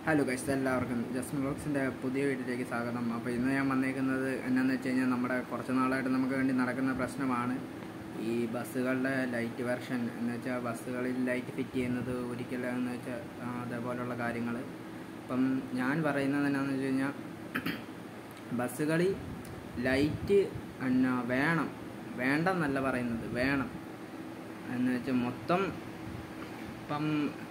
hello guys എല്ലാവർക്കും ജസ്മിൻ ബ്ലോഗ്സിൻ്റെ പുതിയ വീട്ടിലേക്ക് സ്വാഗതം അപ്പോൾ ഇന്ന് ഞാൻ വന്നേക്കുന്നത് എന്നാന്ന് വെച്ച് കഴിഞ്ഞാൽ നമ്മുടെ കുറച്ച് നാളായിട്ട് നമുക്ക് വേണ്ടി നടക്കുന്ന പ്രശ്നമാണ് ഈ ബസ്സുകളുടെ ലൈറ്റ് വെർഷൻ എന്ന് വെച്ചാൽ ബസ്സുകളിൽ ലൈറ്റ് ഫിറ്റ് ചെയ്യുന്നത് ഒരിക്കലും എന്ന് വെച്ചാൽ ആ, അതേപോലുള്ള കാര്യങ്ങൾ അപ്പം ഞാൻ പറയുന്നത് എന്നാന്ന് വെച്ച് കഴിഞ്ഞാൽ ബസ്സുകളിൽ ലൈറ്റ് എന്നാ വേണം വേണ്ടെന്നല്ല പറയുന്നത് വേണം എന്ന് വെച്ചാൽ മൊത്തം ഇപ്പം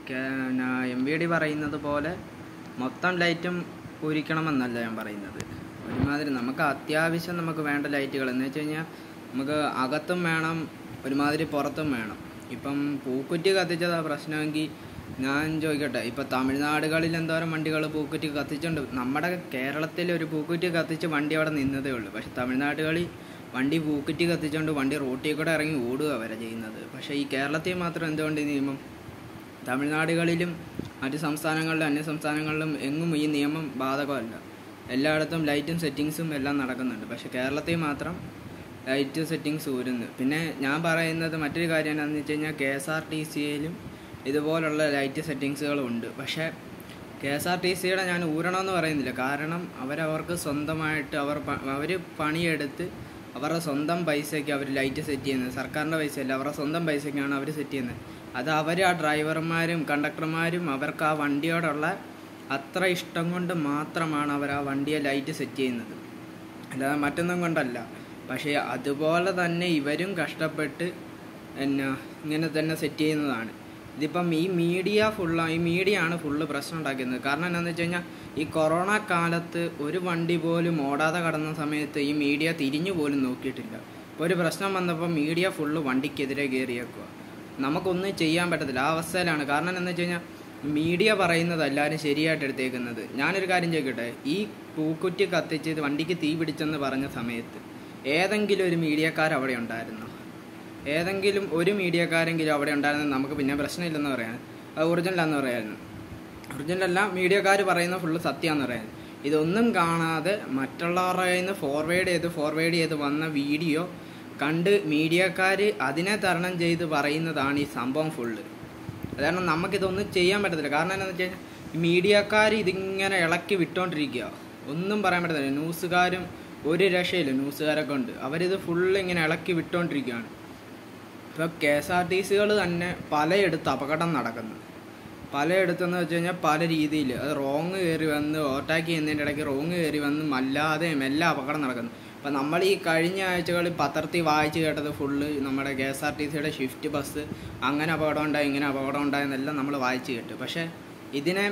എം വി ഡി പറയുന്നത് പോലെ മൊത്തം ലൈറ്റും പൂരിക്കണമെന്നല്ല ഞാൻ പറയുന്നത് ഒരുമാതിരി നമുക്ക് അത്യാവശ്യം നമുക്ക് വേണ്ട ലൈറ്റുകൾ എന്ന് വെച്ച് കഴിഞ്ഞാൽ നമുക്ക് അകത്തും വേണം ഒരുമാതിരി പുറത്തും വേണം ഇപ്പം പൂക്കുറ്റി കത്തിച്ചതാ പ്രശ്നമെങ്കിൽ ഞാൻ ചോദിക്കട്ടെ ഇപ്പം തമിഴ്നാടുകളിൽ എന്തോരം വണ്ടികൾ പൂക്കുറ്റി കത്തിച്ചുണ്ട് നമ്മുടെ കേരളത്തിൽ ഒരു പൂക്കുറ്റി കത്തിച്ച് വണ്ടി അവിടെ നിന്നതേ ഉള്ളൂ പക്ഷെ തമിഴ്നാടുകളിൽ വണ്ടി പൂക്കുറ്റി കത്തിച്ചുകൊണ്ട് വണ്ടി റോട്ടിൽ കൂടെ ഇറങ്ങി ഓടുക വരെ ചെയ്യുന്നത് പക്ഷേ ഈ കേരളത്തിൽ മാത്രം എന്തുകൊണ്ട് ഈ നിയമം തമിഴ്നാടുകളിലും മറ്റ് സംസ്ഥാനങ്ങളിലും അന്യ സംസ്ഥാനങ്ങളിലും എങ്ങും ഈ നിയമം ബാധകമല്ല എല്ലായിടത്തും ലൈറ്റും സെറ്റിങ്സും എല്ലാം നടക്കുന്നുണ്ട് പക്ഷെ കേരളത്തിൽ മാത്രം ലൈറ്റ് സെറ്റിങ്സ് ഊരുന്നു പിന്നെ ഞാൻ പറയുന്നത് മറ്റൊരു കാര്യം എന്താണെന്ന് വെച്ച് കഴിഞ്ഞാൽ കെ എസ് ആർ ടി സിയിലും ഇതുപോലുള്ള ലൈറ്റ് സെറ്റിങ്സുകളും ഉണ്ട് പക്ഷേ കെ എസ് ആർ ടി സിയുടെ ഞാൻ ഊരണമെന്ന് പറയുന്നില്ല കാരണം അവരവർക്ക് സ്വന്തമായിട്ട് അവർ അവർ പണിയെടുത്ത് അവരുടെ സ്വന്തം പൈസയ്ക്ക് അവർ ലൈറ്റ് സെറ്റ് ചെയ്യുന്നത് സർക്കാരിൻ്റെ പൈസയല്ല അവരുടെ സ്വന്തം പൈസയ്ക്കാണ് അവർ സെറ്റ് ചെയ്യുന്നത് അത് അവർ ആ ഡ്രൈവർമാരും കണ്ടക്ടർമാരും അവർക്ക് ആ വണ്ടിയോടുള്ള അത്ര ഇഷ്ടം കൊണ്ട് മാത്രമാണ് അവർ ആ വണ്ടിയെ ലൈറ്റ് സെറ്റ് ചെയ്യുന്നത് അല്ലാതെ മറ്റൊന്നും കൊണ്ടല്ല പക്ഷേ അതുപോലെ തന്നെ ഇവരും കഷ്ടപ്പെട്ട് എന്നാ ഇങ്ങനെ തന്നെ സെറ്റ് ചെയ്യുന്നതാണ് ഇതിപ്പം ഈ മീഡിയ ഫുള്ള ഈ മീഡിയ ആണ് ഫുള്ള് പ്രശ്നം ഉണ്ടാക്കുന്നത് കാരണം എന്താണെന്ന് വെച്ച് കഴിഞ്ഞാൽ ഈ കൊറോണ കാലത്ത് ഒരു വണ്ടി പോലും ഓടാതെ കടന്ന സമയത്ത് ഈ മീഡിയ തിരിഞ്ഞു പോലും നോക്കിയിട്ടില്ല ഇപ്പോൾ ഒരു പ്രശ്നം വന്നപ്പോൾ മീഡിയ ഫുള്ള് വണ്ടിക്കെതിരെ കയറിയേക്കുക നമുക്കൊന്നും ചെയ്യാൻ പറ്റത്തില്ല ആ അവസ്ഥയിലാണ് കാരണം എന്താണെന്ന് വെച്ച് കഴിഞ്ഞാൽ മീഡിയ പറയുന്നത് എല്ലാവരും ശരിയായിട്ട് എടുത്തേക്കുന്നത് ഞാനൊരു കാര്യം ചോദിക്കട്ടെ ഈ പൂക്കുറ്റി കത്തിച്ച് ഇത് വണ്ടിക്ക് തീ പിടിച്ചെന്ന് പറഞ്ഞ സമയത്ത് ഏതെങ്കിലും ഒരു മീഡിയക്കാർ അവിടെ ഉണ്ടായിരുന്നോ ഏതെങ്കിലും ഒരു മീഡിയക്കാരെങ്കിലും അവിടെ ഉണ്ടായിരുന്നത് നമുക്ക് പിന്നെ പ്രശ്നമില്ലെന്ന് പറയാൻ അത് ഒറിജിനലാന്ന് പറയായിരുന്നു ഒറിജിനലല്ല മീഡിയക്കാർ പറയുന്ന ഫുള്ള് സത്യമാണെന്ന് പറയാൻ ഇതൊന്നും കാണാതെ മറ്റുള്ളവരുടെ കയ്യിൽ നിന്ന് ഫോർവേഡ് ചെയ്ത് ഫോർവേഡ് ചെയ്ത് വന്ന വീഡിയോ കണ്ട് മീഡിയക്കാർ അതിനെ തരണം ചെയ്ത് പറയുന്നതാണ് ഈ സംഭവം ഫുള്ള് കാരണം നമുക്കിതൊന്നും ചെയ്യാൻ പറ്റത്തില്ല കാരണം എന്താണെന്ന് വെച്ച് കഴിഞ്ഞാൽ മീഡിയക്കാർ ഇതിങ്ങനെ ഇളക്കി വിട്ടോണ്ടിരിക്കുക ഒന്നും പറയാൻ പറ്റത്തില്ല ന്യൂസുകാരും ഒരു രക്ഷയില്ല ന്യൂസുകാരൊക്കെ ഉണ്ട് അവരിത് ഫുള്ള് ഇങ്ങനെ ഇളക്കി വിട്ടോണ്ടിരിക്കുകയാണ് ഇപ്പോൾ കെ എസ് ആർ ടി സികൾ തന്നെ പലയിടത്ത് അപകടം നടക്കുന്നു പലയിടത്തെന്ന് വെച്ച് കഴിഞ്ഞാൽ പല രീതിയിൽ അത് റോങ് കയറി വന്ന് ഓവർടേക്ക് ചെയ്യുന്നതിൻ്റെ ഇടയ്ക്ക് റോങ് കയറി വന്ന് അല്ലാതെയും എല്ലാം അപകടം നടക്കുന്നു അപ്പം നമ്മൾ ഈ കഴിഞ്ഞ ആഴ്ചകളിൽ പത്രത്തിൽ വായിച്ച് കേട്ടത് ഫുള്ള് നമ്മുടെ കെ എസ് ആർ ടി സിയുടെ ഷിഫ്റ്റ് ബസ് അങ്ങനെ അപകടം ഉണ്ടായി ഇങ്ങനെ അപകടം ഉണ്ടായെന്നെല്ലാം നമ്മൾ വായിച്ച് കേട്ടു പക്ഷേ ഇതിനെ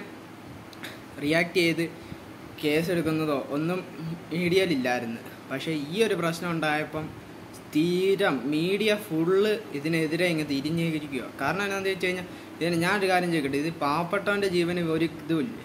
റിയാക്ട് ചെയ്ത് കേസ് എടുക്കുന്നതോ ഒന്നും മീഡിയയിലില്ലായിരുന്നു പക്ഷേ ഈ ഒരു പ്രശ്നം ഉണ്ടായപ്പം സ്ഥിരം മീഡിയ ഫുള്ള് ഇതിനെതിരെ ഇങ്ങ് തിരിഞ്ഞിരിക്കുക കാരണം എന്താണെന്ന് വെച്ച് കഴിഞ്ഞാൽ ഇതിന് ഞാനൊരു കാര്യം ചോദിക്കട്ടെ ഇത് പാവപ്പെട്ടവൻ്റെ ജീവന് ഒരു ഇതുമില്ലേ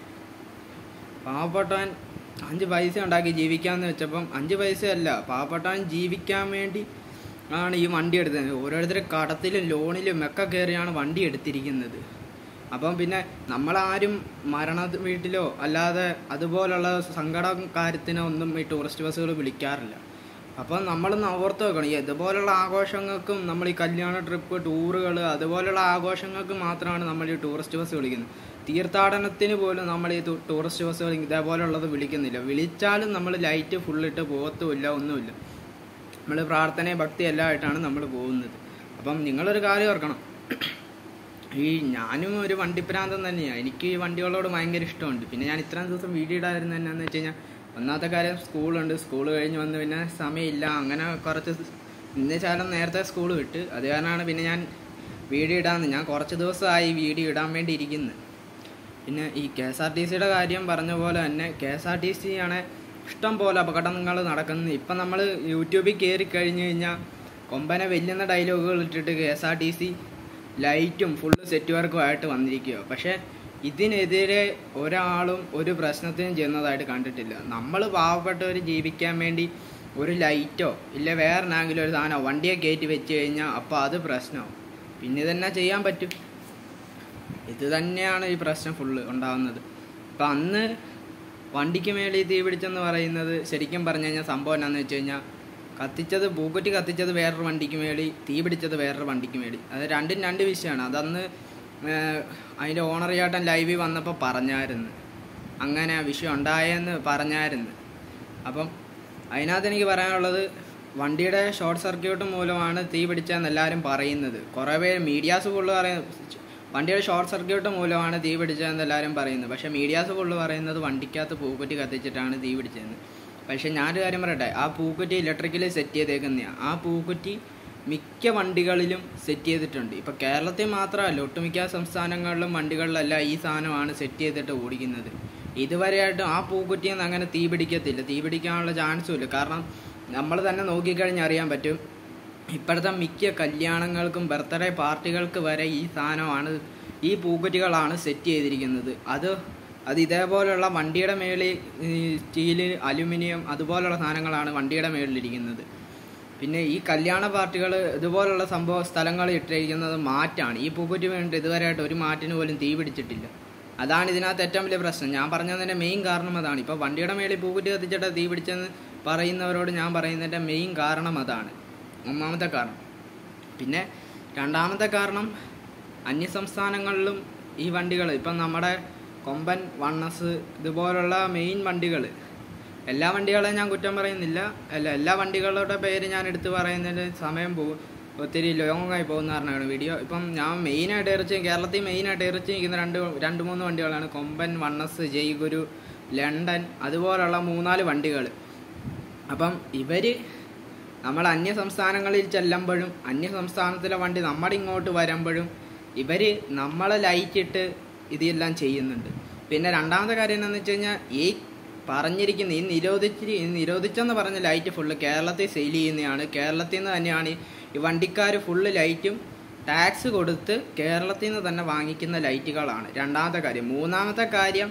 പാവപ്പെട്ടവൻ അഞ്ച് പൈസ ഉണ്ടാക്കി ജീവിക്കാമെന്ന് വെച്ചപ്പം അഞ്ച് പൈസയല്ല പാവപ്പെട്ടവൻ ജീവിക്കാൻ വേണ്ടി ആണ് ഈ വണ്ടി എടുത്തത് ഓരോരുത്തർ കടത്തിലും ലോണിലും ഒക്കെ കയറിയാണ് വണ്ടി എടുത്തിരിക്കുന്നത് അപ്പം പിന്നെ നമ്മളാരും മരണ വീട്ടിലോ അല്ലാതെ അതുപോലുള്ള സങ്കടം കാര്യത്തിനോ ഒന്നും ഈ ടൂറിസ്റ്റ് ബസ്സുകൾ വിളിക്കാറില്ല അപ്പം നമ്മളൊന്ന് ഓർത്ത് വെക്കണം ഈ ഇതുപോലുള്ള ആഘോഷങ്ങൾക്കും നമ്മൾ ഈ കല്യാണ ട്രിപ്പ് ടൂറുകൾ അതുപോലുള്ള ആഘോഷങ്ങൾക്ക് മാത്രമാണ് നമ്മൾ ഈ ടൂറിസ്റ്റ് ബസ് വിളിക്കുന്നത് തീർത്ഥാടനത്തിന് പോലും നമ്മൾ ഈ ടൂ- ടൂറിസ്റ്റ് ബസ്സുകൾ ഇതേപോലുള്ളത് വിളിക്കുന്നില്ല വിളിച്ചാലും നമ്മൾ ലൈറ്റ് ഫുള്ളിട്ട് പോകത്തുമില്ല ഒന്നുമില്ല നമ്മൾ പ്രാർത്ഥന ഭക്തി എല്ലാം ആയിട്ടാണ് നമ്മൾ പോകുന്നത് അപ്പം നിങ്ങളൊരു കാര്യം ഓർക്കണം ഈ ഞാനും ഒരു വണ്ടിപ്രാന്തം തന്നെയാണ് എനിക്ക് ഈ വണ്ടികളോട് ഭയങ്കര ഇഷ്ടമുണ്ട് പിന്നെ ഞാൻ ഇത്രയും ദിവസം വീഡിയോ ഇടാതിരുന്നത് എന്നാന്ന് വെച്ച് കഴിഞ്ഞാൽ ഒന്നാമത്തെ കാര്യം സ്കൂളുണ്ട് സ്കൂൾ കഴിഞ്ഞ് വന്ന് പിന്നെ സമയമില്ല അങ്ങനെ കുറച്ച് ഇന്ന് ശാലം നേരത്തെ സ്കൂൾ വിട്ട് അത് കാരണമാണ് പിന്നെ ഞാൻ വീഡിയോ ഇടാന്ന് ഞാൻ കുറച്ച് ദിവസമായി വീഡിയോ ഇടാൻ വേണ്ടി ഇരിക്കുന്നത് പിന്നെ ഈ കെ എസ് ആർ ടി സിയുടെ കാര്യം പറഞ്ഞ പോലെ തന്നെ K S R T C ആണ് ഇഷ്ടം പോലെ അപകടങ്ങൾ നടക്കുന്നത് ഇപ്പം നമ്മൾ യൂട്യൂബിൽ കയറി കഴിഞ്ഞ് കഴിഞ്ഞാൽ കൊമ്പനെ വെല്ലുന്ന ഡയലോഗുകൾ ഇട്ടിട്ട് K S R T C ലൈറ്റും ഫുള്ള് സെറ്റ് വർക്കും ആയിട്ട് വന്നിരിക്കുക പക്ഷേ ഇതിനെതിരെ ഒരാളും ഒരു പ്രശ്നത്തിനും ചെയ്യുന്നതായിട്ട് കണ്ടിട്ടില്ല നമ്മൾ പാവപ്പെട്ടവർ ജീവിക്കാൻ വേണ്ടി ഒരു ലൈറ്റോ ഇല്ല വേറെ ആണെങ്കിലും ഒരു സാധനമോ വണ്ടിയെ കയറ്റി വെച്ച് കഴിഞ്ഞാൽ അപ്പോൾ അത് പ്രശ്നമാവും പിന്നെ ഇതന്നെ ചെയ്യാൻ പറ്റും ഇത് തന്നെയാണ് ഈ പ്രശ്നം ഫുള്ള് ഉണ്ടാകുന്നത് അപ്പം അന്ന് വണ്ടിക്ക് മേളിൽ തീ പിടിച്ചെന്ന് പറയുന്നത് ശരിക്കും പറഞ്ഞു കഴിഞ്ഞാൽ സംഭവം എന്നാന്ന് വെച്ച് കഴിഞ്ഞാൽ കത്തിച്ചത് പൂക്കുറ്റി കത്തിച്ചത് വേറൊരു വണ്ടിക്ക് മേളി തീ പിടിച്ചത് വേറൊരു വണ്ടിക്ക് മേളി അത് രണ്ടും രണ്ട് വിഷയമാണ് അതന്ന് അതിൻ്റെ ഓണർ ചേട്ടൻ ലൈവിൽ വന്നപ്പോൾ പറഞ്ഞായിരുന്നു അങ്ങനെ വിഷയം ഉണ്ടായെന്ന് പറഞ്ഞായിരുന്നു അപ്പം അതിനകത്ത് എനിക്ക് പറയാനുള്ളത് വണ്ടിയുടെ ഷോർട്ട് സർക്യൂട്ട് മൂലമാണ് തീ പിടിച്ചതെന്ന് എല്ലാവരും പറയുന്നത് കുറേ പേര് മീഡിയാസ് ഫുള്ള് പറയും വണ്ടിയുടെ ഷോർട്ട് സർക്യൂട്ട് മൂലമാണ് തീ പിടിച്ചതെന്ന് എല്ലാവരും പറയുന്നത് പക്ഷേ മീഡിയാസ് ഫുള്ള് പറയുന്നത് വണ്ടിക്കകത്ത് പൂക്കുറ്റി കത്തിച്ചിട്ടാണ് തീ പിടിച്ചതെന്ന് പക്ഷേ ഞാനൊരു കാര്യം പറയട്ടെ ആ പൂക്കുറ്റി ഇലക്ട്രിക്കലി സെറ്റ് ചെയ്തേക്കുന്നതാണ് ആ പൂക്കുറ്റി മിക്ക വണ്ടികളിലും സെറ്റ് ചെയ്തിട്ടുണ്ട് ഇപ്പോൾ കേരളത്തിൽ മാത്രമല്ല ഒട്ടുമിക്ക സംസ്ഥാനങ്ങളിലും വണ്ടികളിലെല്ലാം ഈ സാധനമാണ് സെറ്റ് ചെയ്തിട്ട് ഓടിക്കുന്നത് ഇതുവരെയായിട്ടും ആ പൂക്കുറ്റിയിൽ നിന്ന് അങ്ങനെ തീ പിടിക്കത്തില്ല തീ പിടിക്കാനുള്ള ചാൻസും ഇല്ല കാരണം നമ്മൾ തന്നെ നോക്കിക്കഴിഞ്ഞാൽ അറിയാൻ പറ്റും ഇപ്പോഴത്തെ മിക്ക കല്യാണങ്ങൾക്കും ബർത്ത്ഡേ പാർട്ടികൾക്ക് വരെ ഈ സാധനമാണ് ഈ പൂക്കുറ്റികളാണ് സെറ്റ് ചെയ്തിരിക്കുന്നത് അത് അത് ഇതേപോലെയുള്ള വണ്ടിയുടെ മേളിൽ സ്റ്റീല് അലുമിനിയം അതുപോലുള്ള സാധനങ്ങളാണ് വണ്ടിയുടെ മേളിലിരിക്കുന്നത് പിന്നെ ഈ കല്യാണ പാർട്ടികൾ ഇതുപോലുള്ള സംഭവ സ്ഥലങ്ങളിൽ ഇട്ടിരിക്കുന്നത് മാറ്റാണ് ഈ പൂക്കുറ്റി വേണ്ടി ഇതുവരെയായിട്ട് ഒരു മാറ്റിന് പോലും തീ പിടിച്ചിട്ടില്ല അതാണ് ഇതിനകത്ത് ഏറ്റവും വലിയ പ്രശ്നം ഞാൻ പറഞ്ഞതിൻ്റെ മെയിൻ കാരണം അതാണ് ഇപ്പോൾ വണ്ടിയുടെ മേളിൽ പൂക്കുറ്റി കത്തിച്ചിട്ട് തീ പിടിച്ചെന്ന് പറയുന്നവരോട് ഞാൻ പറയുന്നതിൻ്റെ മെയിൻ കാരണം അതാണ് ഒന്നാമത്തെ കാരണം പിന്നെ രണ്ടാമത്തെ കാരണം അന്യസംസ്ഥാനങ്ങളിലും ഈ വണ്ടികൾ ഇപ്പം നമ്മുടെ കൊമ്പൻ വണ്ണസ് ഇതുപോലുള്ള മെയിൻ വണ്ടികൾ എല്ലാ വണ്ടികളെയും ഞാൻ കുറ്റം പറയുന്നില്ല അല്ല എല്ലാ വണ്ടികളുടെ പേര് ഞാൻ എടുത്ത് പറയുന്നതിന് സമയം പോകും ഒത്തിരി ലോങ് ആയി പോകുന്ന കാരണമാണ് വീഡിയോ ഇപ്പം ഞാൻ മെയിനായിട്ട് എറിച്ച് കേരളത്തിൽ മെയിനായിട്ട് എറിച്ച് നിൽക്കുന്ന രണ്ട് രണ്ട് മൂന്ന് വണ്ടികളാണ് കൊമ്പൻ വണ്ണസ് ജയ്ഗുരു ലണ്ടൻ അതുപോലുള്ള മൂന്നാല് വണ്ടികൾ അപ്പം ഇവർ നമ്മൾ അന്യ സംസ്ഥാനങ്ങളിൽ ചെല്ലുമ്പോഴും അന്യ സംസ്ഥാനത്തിലെ വണ്ടി നമ്മുടെ ഇങ്ങോട്ട് വരുമ്പോഴും ഇവർ നമ്മളെ ലൈറ്റ് ഇട്ട് ഇതെല്ലാം ചെയ്യുന്നുണ്ട് പിന്നെ രണ്ടാമത്തെ കാര്യം എന്താണെന്ന് വെച്ച് കഴിഞ്ഞാൽ ഈ പറഞ്ഞിരിക്കുന്ന ഈ നിരോധിച്ച് ഈ നിരോധിച്ചെന്ന് പറഞ്ഞ ലൈറ്റ് ഫുള്ള് കേരളത്തിൽ സെയിൽ ചെയ്യുന്നതാണ് കേരളത്തിൽ നിന്ന് തന്നെയാണ് ഈ വണ്ടിക്കാർ ഫുള്ള് ലൈറ്റും ടാക്സ് കൊടുത്ത് കേരളത്തിൽ നിന്ന് തന്നെ വാങ്ങിക്കുന്ന ലൈറ്റുകളാണ് രണ്ടാമത്തെ കാര്യം മൂന്നാമത്തെ കാര്യം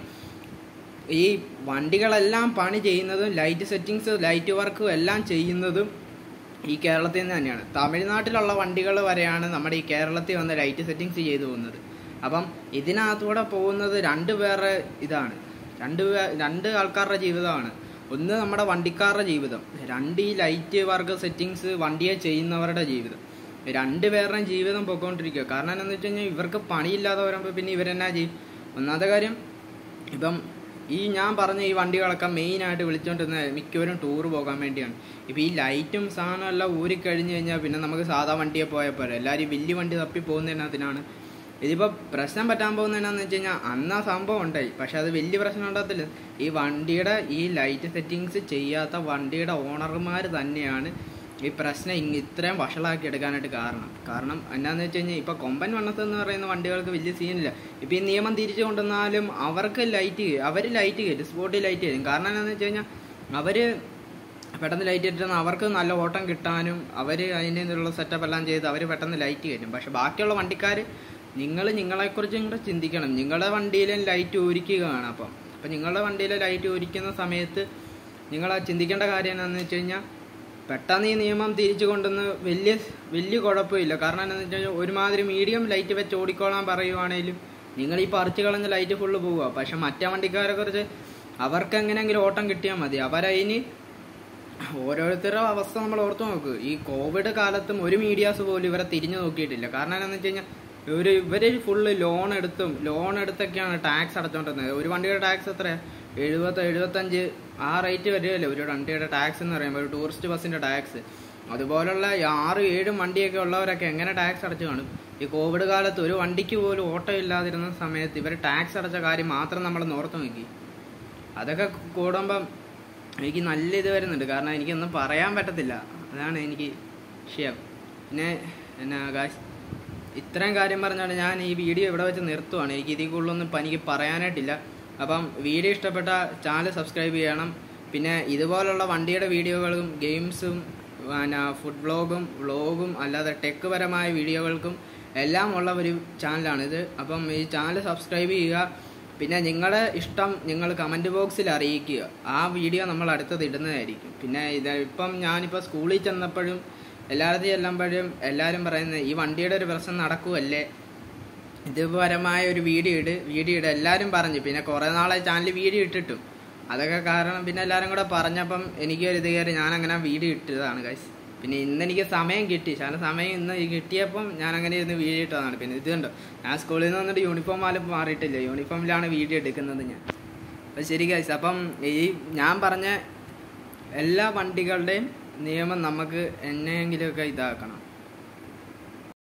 ഈ വണ്ടികളെല്ലാം പണി ചെയ്യുന്നതും ലൈറ്റ് സെറ്റിങ്സ് ലൈറ്റ് വർക്കും എല്ലാം ചെയ്യുന്നതും ഈ കേരളത്തിൽ നിന്ന് തന്നെയാണ് തമിഴ്നാട്ടിലുള്ള വണ്ടികൾ വരെയാണ് നമ്മുടെ ഈ കേരളത്തിൽ വന്ന് ലൈറ്റ് സെറ്റിങ്സ് ചെയ്തു പോകുന്നത് അപ്പം ഇതിനകത്തൂടെ പോകുന്നത് രണ്ട് പേരുടെ ഇതാണ് രണ്ട് പേ- രണ്ട് ആൾക്കാരുടെ ജീവിതമാണ് ഒന്ന് നമ്മുടെ വണ്ടിക്കാരുടെ ജീവിതം രണ്ട് ഈ ലൈറ്റ് വർക്ക് സെറ്റിങ്സ് വണ്ടിയെ ചെയ്യുന്നവരുടെ ജീവിതം രണ്ട് പേരുടെയും ജീവിതം പൊയ്ക്കൊണ്ടിരിക്കുക കാരണം എന്താണെന്ന് വെച്ച് കഴിഞ്ഞാൽ ഇവർക്ക് പണിയില്ലാതെ വരുമ്പോൾ പിന്നെ ഇവരെന്നാ ചെയ്യും ഒന്നാമത്തെ കാര്യം ഇപ്പം ഈ ഞാൻ പറഞ്ഞ ഈ വണ്ടികളൊക്കെ മെയിനായിട്ട് വിളിച്ചുകൊണ്ടിരുന്ന മിക്കവരും ടൂർ പോകാൻ വേണ്ടിയാണ് ഇപ്പം ഈ ലൈറ്റും സാധനം എല്ലാം ഊരിക്കഴിഞ്ഞ് കഴിഞ്ഞാൽ പിന്നെ നമുക്ക് സാധാ വണ്ടിയെ പോയാൽ പോരെ എല്ലാവരും വലിയ വണ്ടി തപ്പി പോകുന്നതിനകത്തിനാണ് ഇതിപ്പോൾ പ്രശ്നം പറ്റാൻ പോകുന്നത് എന്നാന്ന് വെച്ച് കഴിഞ്ഞാൽ അന്ന് ആ സംഭവം ഉണ്ടായി പക്ഷെ അത് വലിയ പ്രശ്നം ഉണ്ടാകത്തില്ല ഈ വണ്ടിയുടെ ഈ ലൈറ്റ് സെറ്റിങ്സ് ചെയ്യാത്ത വണ്ടിയുടെ ഓണർമാർ തന്നെയാണ് ഈ പ്രശ്നം ഇങ് ഇത്രയും വഷളാക്കി എടുക്കാനായിട്ട് കാരണം കാരണം എന്നാന്ന് വെച്ച് കഴിഞ്ഞാൽ ഇപ്പോൾ കൊമ്പൻ വണ്ണത്ത് എന്ന് പറയുന്ന വണ്ടികൾക്ക് വലിയ സീനില്ല ഇപ്പോൾ ഈ നിയമം തിരിച്ചു കൊണ്ടുവന്നാലും അവർക്ക് ലൈറ്റ് അവർ ലൈറ്റ് കയറ്റും സ്പോട്ടിൽ ലൈറ്റ് കയറ്റും കാരണം എന്താണെന്ന് വെച്ച് കഴിഞ്ഞാൽ അവർ പെട്ടെന്ന് ലൈറ്റ് കയറ്റുന്ന അവർക്ക് നല്ല ഓട്ടം കിട്ടാനും അവർ അതിൻ്റെ നിന്നുള്ള സെറ്റപ്പ് എല്ലാം ചെയ്ത് അവർ പെട്ടെന്ന് ലൈറ്റ് കയറ്റും പക്ഷെ ബാക്കിയുള്ള വണ്ടിക്കാർ നിങ്ങൾ നിങ്ങളെക്കുറിച്ചും കൂടെ ചിന്തിക്കണം നിങ്ങളുടെ വണ്ടിയിലും ലൈറ്റ് ഒരുക്കുകയാണ് അപ്പം അപ്പം നിങ്ങളുടെ വണ്ടിയിൽ ലൈറ്റ് ഒരുക്കുന്ന സമയത്ത് നിങ്ങൾ ചിന്തിക്കേണ്ട കാര്യം എന്താണെന്ന് വെച്ച് കഴിഞ്ഞാൽ പെട്ടെന്ന് ഈ നിയമം തിരിച്ചു കൊണ്ടുവന്ന് വലിയ വലിയ കുഴപ്പമില്ല കാരണം എന്താണെന്ന് വെച്ച് കഴിഞ്ഞാൽ ഒരുമാതിരി മീഡിയം ലൈറ്റ് വെച്ച് ഓടിക്കോളാൻ പറയുവാണേലും നിങ്ങൾ ഈ പറിച്ചു കളഞ്ഞ ലൈറ്റ് ഫുള്ള് പോവുക പക്ഷെ മറ്റേ വണ്ടിക്കാരെ കുറിച്ച് അവർക്ക് എങ്ങനെയെങ്കിലും ഓട്ടം കിട്ടിയാൽ മതി അവരതിന് ഓരോരുത്തരുടെ അവസ്ഥ നമ്മൾ ഓർത്ത് നോക്ക് ഈ കോവിഡ് കാലത്തും ഒരു മീഡിയാസ് പോലും ഇവരെ തിരിഞ്ഞു നോക്കിയിട്ടില്ല കാരണം എന്താണെന്ന് വെച്ച് കഴിഞ്ഞാൽ ഇവര് ഇവര് ഫുള്ള് ലോൺ എടുത്തും ലോൺ എടുത്തൊക്കെയാണ് ടാക്സ് അടച്ചോണ്ടിരുന്നത് ഒരു വണ്ടിയുടെ ടാക്സ് എത്ര എഴുപത് എഴുപത്തഞ്ച് ആ റേറ്റ് വരികയല്ലേ ഒരു വണ്ടിയുടെ ടാക്സ് എന്ന് പറയുമ്പോൾ ഒരു ടൂറിസ്റ്റ് ബസ്സിന്റെ ടാക്സ് അതുപോലുള്ള ഈ ആറ് ഏഴും വണ്ടിയൊക്കെ ഉള്ളവരൊക്കെ എങ്ങനെ ടാക്സ് അടച്ചു കാണും ഈ കോവിഡ് കാലത്ത് ഒരു വണ്ടിക്ക് പോലും ഓട്ടോ ഇല്ലാതിരുന്ന സമയത്ത് ഇവർ ടാക്സ് അടച്ച കാര്യം മാത്രം നമ്മൾ ഓർത്ത് നോക്കി അതൊക്കെ കൂടുമ്പം എനിക്ക് നല്ല ഇത് വരുന്നുണ്ട് കാരണം എനിക്കൊന്നും പറയാൻ പറ്റത്തില്ല അതാണ് എനിക്ക് വിഷയം പിന്നെ എന്നാ കാശ് ഇത്രയും കാര്യം പറഞ്ഞാണ് ഞാൻ ഈ വീഡിയോ ഇവിടെ വെച്ച് നിർത്തുവാണ് എനിക്ക് ഇതിൽ കൂടുതലൊന്നും ഇപ്പം എനിക്ക് പറയാനായിട്ടില്ല അപ്പം വീഡിയോ ഇഷ്ടപ്പെട്ട ചാനൽ സബ്സ്ക്രൈബ് ചെയ്യണം പിന്നെ ഇതുപോലുള്ള വണ്ടിയുടെ വീഡിയോകളും ഗെയിംസും പിന്നെ ഫുഡ് വ്ളോഗും വ്ളോഗും അല്ലാതെ ടെക് പരമായ വീഡിയോകൾക്കും എല്ലാം ഉള്ള ഒരു ചാനലാണിത് അപ്പം ഈ ചാനൽ സബ്സ്ക്രൈബ് ചെയ്യുക പിന്നെ നിങ്ങളുടെ ഇഷ്ടം നിങ്ങൾ കമൻറ്റ് ബോക്സിൽ അറിയിക്കുക ആ വീഡിയോ നമ്മൾ അടുത്തത് ഇടുന്നതായിരിക്കും പിന്നെ ഇത് ഇപ്പം ഞാനിപ്പോൾ സ്കൂളിൽ ചെന്നപ്പോഴും എല്ലായിടത്തും ചെല്ലുമ്പോഴും എല്ലാവരും പറയുന്നത് ഈ വണ്ടിയുടെ ഒരു പ്രശ്നം നടക്കുമല്ലേ ഇതുപരമായ ഒരു വീഡിയോ ഇട് വീഡിയോ ഇട് എല്ലാവരും പറഞ്ഞു പിന്നെ കുറേ നാളെ ചാനലിൽ വീഡിയോ ഇട്ടിട്ടും അതൊക്കെ കാരണം പിന്നെ എല്ലാവരും കൂടെ പറഞ്ഞപ്പം എനിക്കൊരു ഇത് കയറി ഞാൻ അങ്ങനെ വീഡിയോ ഇട്ടതാണ് ഗൈസ് പിന്നെ ഇന്ന് എനിക്ക് സമയം കിട്ടി ശാല സമയം ഇന്ന് കിട്ടിയപ്പം ഞാൻ അങ്ങനെ ഇരുന്ന് വീഡിയോ ഇട്ടതാണ് പിന്നെ ഇത് കണ്ടോ ഞാൻ സ്കൂളിൽ നിന്ന് വന്നിട്ട് യൂണിഫോം ആലും മാറിയിട്ടില്ല യൂണിഫോമിലാണ് വീഡിയോ എടുക്കുന്നത് ഞാൻ അപ്പം ശരി ഗൈസ് അപ്പം ഈ ഞാൻ പറഞ്ഞ എല്ലാ വണ്ടികളുടെയും നിയമം നമുക്ക് എന്നെങ്കിലുമൊക്കെ ഇതാക്കണം